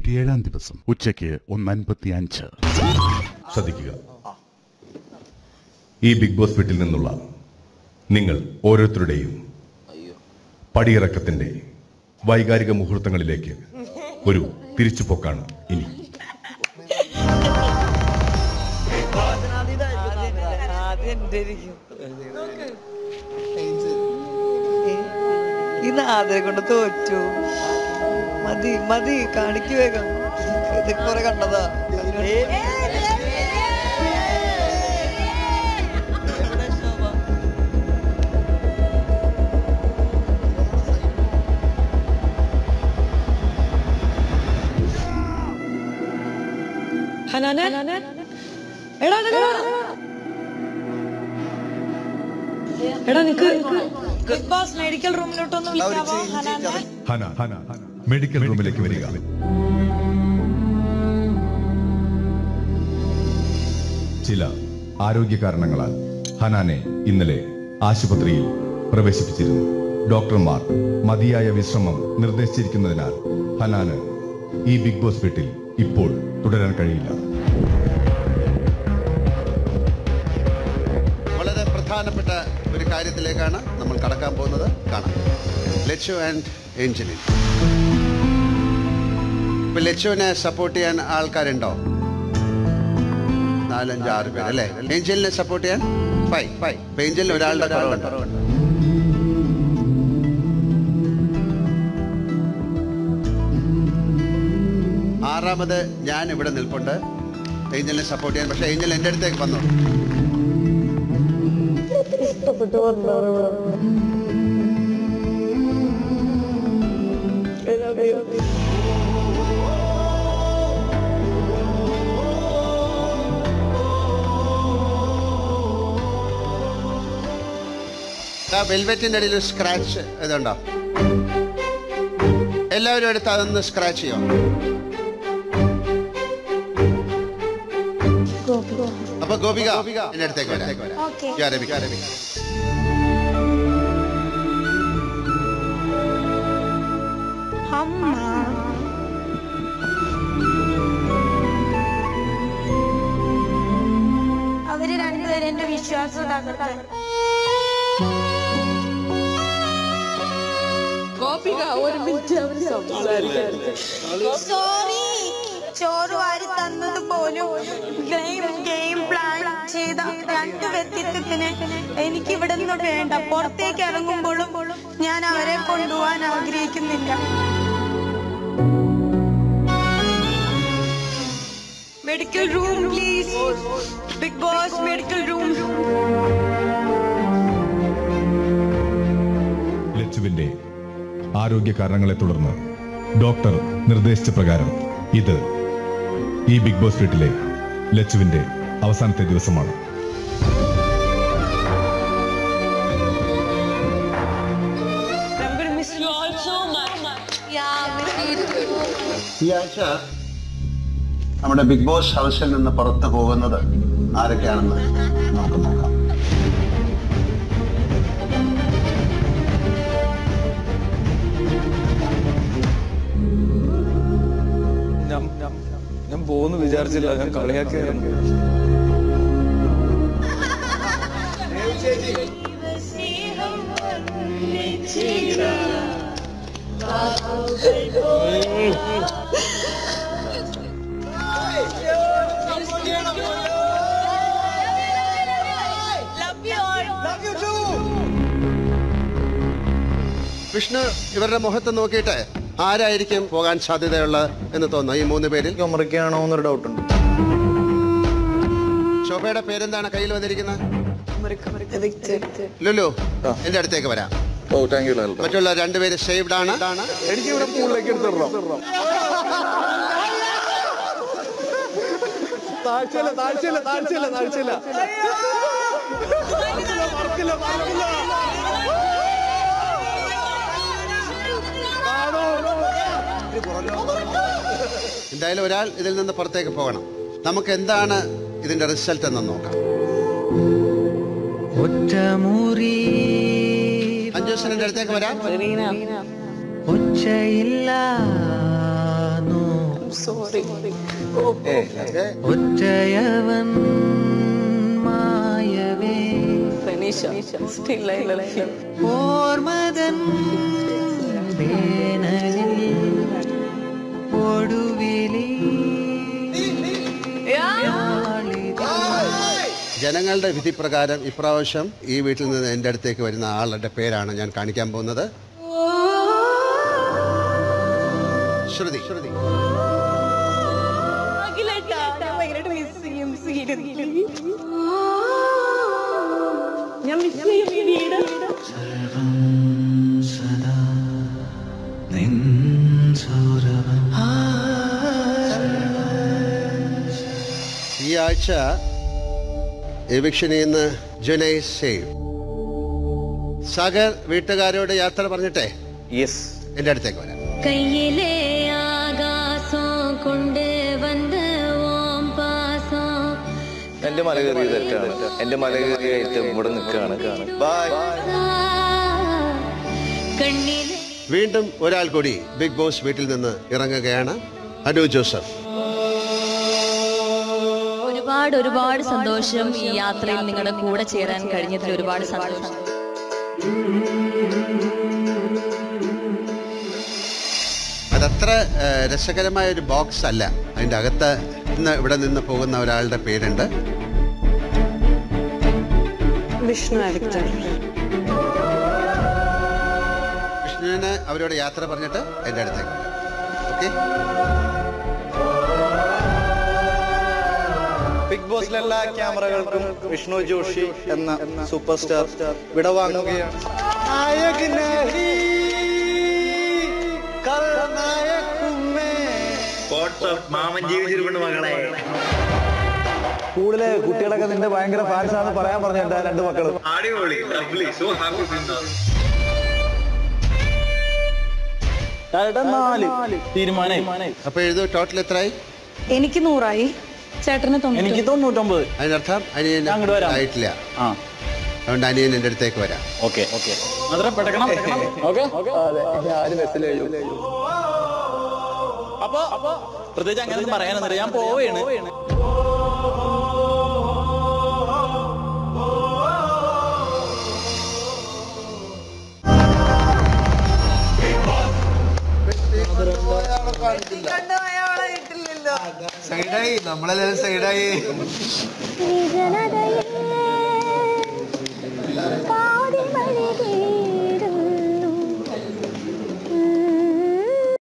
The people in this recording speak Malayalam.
ഏഴാം ദിവസം ഉച്ചയ്ക്ക് ഒന്നൻപത്തി അഞ്ച് ശ്രദ്ധിക്കുക ഈ ബിഗ് ബോസ് വീട്ടിൽ നിന്നുള്ള നിങ്ങൾ ഓരോരുത്തരുടെയും പടിയിറക്കത്തിന്റെ വൈകാരിക മുഹൂർത്തങ്ങളിലേക്ക് ഒരു തിരിച്ചുപോക്കാണ് ഇനി ഇന്ന് ആദരെ കൊണ്ട് തോറ്റു മതി മതി കാണിക്കു വേഗം ഇത് കുറെ കണ്ടതാ എവിടെ ശോഭ? ഹനാനെ എടാ നിക്ക്. എടാ നിക്ക് ബിഗ് ബോസ് മെഡിക്കൽ റൂമിലോട്ടൊന്ന് വിളിക്കാവോ ഹനാനെ ഹന ഹന മെഡിക്കൽ റൂമിലേക്ക് വരിക ചില ആരോഗ്യ കാരണങ്ങളാൽ ഹനാനെ ഇന്നലെ ആശുപത്രിയിൽ പ്രവേശിപ്പിച്ചിരുന്നു ഡോക്ടർമാർ മതിയായ വിശ്രമം നിർദ്ദേശിച്ചിരിക്കുന്നതിനാൽ ഹനാന് ഈ ബിഗ് ബോസ് വീട്ടിൽ ഇപ്പോൾ തുടരാൻ കഴിയില്ല വളരെ പ്രധാനപ്പെട്ട ഒരു കാര്യത്തിലേക്കാണ് നമ്മൾ കടക്കാൻ പോകുന്നത് കാണാം ലച്ചു ആൻഡ് ഏഞ്ചലിൻ ഇപ്പൊ ലച്ചുവിനെ സപ്പോർട്ട് ചെയ്യാൻ ആൾക്കാരുണ്ടോ നാലഞ്ച് ആറ് പേര് അല്ലേ ഏഞ്ചലിനെ സപ്പോർട്ട് ചെയ്യാൻ ഫൈവ് ഫൈവ് ഇപ്പൊ ഏഞ്ചലിന് ഒരാളുടെ കുറവുണ്ട് ആറാമത് ഞാൻ ഇവിടെ നിൽപ്പുണ്ട് ഏഞ്ചലിനെ സപ്പോർട്ട് ചെയ്യാൻ പക്ഷേ ഏഞ്ചൽ എൻ്റെ അടുത്തേക്ക് വന്നു ആ വെൽവെറ്റിന്റെ അടിയിൽ ഒരു സ്ക്രാച്ച് ഇതുണ്ടോ എല്ലാവരും എടുത്ത് അതൊന്ന് സ്ക്രാച്ച് ചെയ്യോ അപ്പൊ ഗോപിക എന്റെ അടുത്തേക്ക് വരാം യാ, രവിക, രവിക. അവര് രണ്ടുപേരും എന്റെ വിശ്വാസം തകർക്കാൻ സോറി ചോറ് വാരി തന്നത് പോലും ഗെയിം ഗെയിം പ്ലാൻ ചെയ്ത രണ്ട് വ്യക്തിത്വത്തിന് എനിക്ക് ഇവിടെ നിന്ന് വേണ്ട പുറത്തേക്ക് ഇറങ്ങുമ്പോഴും ഞാൻ അവരെ കൊണ്ടുപോകാൻ ആഗ്രഹിക്കുന്നില്ല medical room please Bigg Boss medical room ലച്ചുവിന്റെ ആരോഗ്യ കാരണങ്ങളെ തുടർന്ന് ഡോക്ടർ നിർദ്ദേശിച്ച പ്രകാരം ഇത് ഈ ബിഗ് ബോസ് വീട്ടിലെ ലച്ചുവിന്റെ അവസാനത്തെ ദിവസമാണ് I'm gonna miss you all so much. ഈ ആഴ്ച നമ്മുടെ ബിഗ് ബോസ് ഹൗസിൽ നിന്ന് പുറത്തു പോകുന്നത് ആരൊക്കെയാണെന്ന് നമുക്ക് നോക്കാം ഞാൻ ഞാൻ പോകുന്നു വിചാരിച്ചില്ല ഞാൻ കളിയാക്കിയായിരുന്നു വിഷ്ണു ഇവരുടെ മുഖത്ത് നോക്കിയിട്ട് ആരായിരിക്കും പോകാൻ സാധ്യതയുള്ളത് എന്ന് തോന്നുന്നു ഈ മൂന്ന് പേരിൽ അമറിക്കാണോ എന്നൊരു ഡൗട്ട് ഉണ്ട് ശോഭയുടെ പേരെന്താണ് കയ്യിൽ വന്നിരിക്കുന്നത് Evicted. ലുലു എന്റെ അടുത്തേക്ക് വരാം ഓ താങ്ക് യു ലാൽ മറ്റുള്ള രണ്ടുപേര് സേവ്ഡ് ആണ് ആണ്. എനിക്ക് ഇവിടെ പൂളിലേക്ക് എടുത്തിടണം താഴ്ചയില്ല താഴ്ചയില്ല താഴ്ചയില്ല താഴ്ചയില്ല മറക്കില്ല മറക്കില്ല എന്തായാലും ഒരാൾ ഇതിൽ നിന്ന് പുറത്തേക്ക് പോകണം നമുക്ക് എന്താണ് ഇതിന്റെ റിസൾട്ട് എന്ന് നോക്കാം ഒറ്റമുറി അഞ്ജുസിന്റെ അടുത്തേക്ക് വരാം ഒച്ചയില്ല സോറി ഒറ്റയവൻ മായവേ Fenisha still I love you ഓർമ്മതൻ വേനലിൽ ഒടുവിലി ജനങ്ങളുടെ വിധി പ്രകാരം ഇപ്രാവശ്യം ഈ വീട്ടിൽ നിന്ന് എൻ്റെ അടുത്തേക്ക് വരുന്ന ആളുടെ പേരാണ് ഞാൻ കാണിക്കാൻ പോകുന്നത് ശ്രുതി ശ്രുതി അഖിലേട്ടാ, ഞാൻ ഭയങ്കരമായിട്ട് miss ചെയ്യും, seriously. ഞാൻ miss ചെയ്യും ഈ വീട്. സദാ നിൻ സൗരഭം ഈ ആഴ്ച എവിക്ഷനിൽ നിന്ന് ജുനൈ സേവ് സാഗർ വീട്ടുകാരോട് യാത്ര പറഞ്ഞിട്ടെ യെസ് എൻ്റെ അടുത്തേക്ക് വരാം கையிலே ஆகாசம் கொண்டு வந்த ஓம் பாசம் എന്റെ മല കയറിയ തെറ്റാണ് എന്റെ മല കയറിയായിട്ട് ഇവിടെ നിൽക്കുകയാണ് ബൈ கண்ணிலே വീണ്ടും ഒരാൾ കൂടി ബിഗ് ബോസ് വീട്ടിൽ നിന്ന് ഇറങ്ങുകയാണ് അനു ജോസഫ് ഒരുപാട് ഒരുപാട് സന്തോഷം ഈ യാത്രയിൽ നിങ്ങളുടെ കൂടെ ചേരാൻ കഴിഞ്ഞതിൽ ഒരുപാട് സന്തോഷം അതത്ര ആ, രസകരമായ ഒരു ബോക്സ് അല്ല അതിൻ്റെ അകത്ത് ഇന്ന് ഇവിടെ നിന്ന് പോകുന്ന ഒരാളുടെ പേരുണ്ട് വിഷ്ണു ആക്ടർ വിഷ്ണുവിന് അവരോട് യാത്ര പറഞ്ഞിട്ട് എൻ്റെ അടുത്തേക്ക് ഓക്കെ ബിഗ് ബോസിലെ എല്ലാ ക്യാമറകൾക്കും വിഷ്ണു ജോഷി എന്ന സൂപ്പർ സ്റ്റാർ വിട വാങ്ങുകയാണ് സ്കൂളിലെ കുട്ടികളൊക്കെ നിന്റെ ഭയങ്കര ഫാൻസ് ആണെന്ന് പറയാൻ പറഞ്ഞു എന്റെ രണ്ട് മക്കളും നാല് തീരുമാനം അപ്പോൾ എഴുതൂ ടോട്ടൽ എത്രയായി എനിക്ക് നൂറായി ചേട്ടന് തൊണ്ണൂറ്റി എനിക്ക് തൊണ്ണൂറ്റൊമ്പത് അതിനർത്ഥം അനിയൻ ഞാൻ അങ്ങോട്ട് വരാം. ആയിട്ടില്ല ആ അതുകൊണ്ട് അനിയൻ എൻ്റെ അടുത്തേക്ക് വരാം ഓക്കെ ഓക്കെ മാത്രം പെടക്കണം ഓക്കെ അപ്പൊ അപ്പൊ പ്രത്യേകിച്ച് അങ്ങനെ ഒന്നും പറയാനൊന്നുമില്ല ഞാൻ പോവുകയാണ് സൈഡായി നമ്മളെല്ലാവരും സൈഡായി പാതി മഴകേ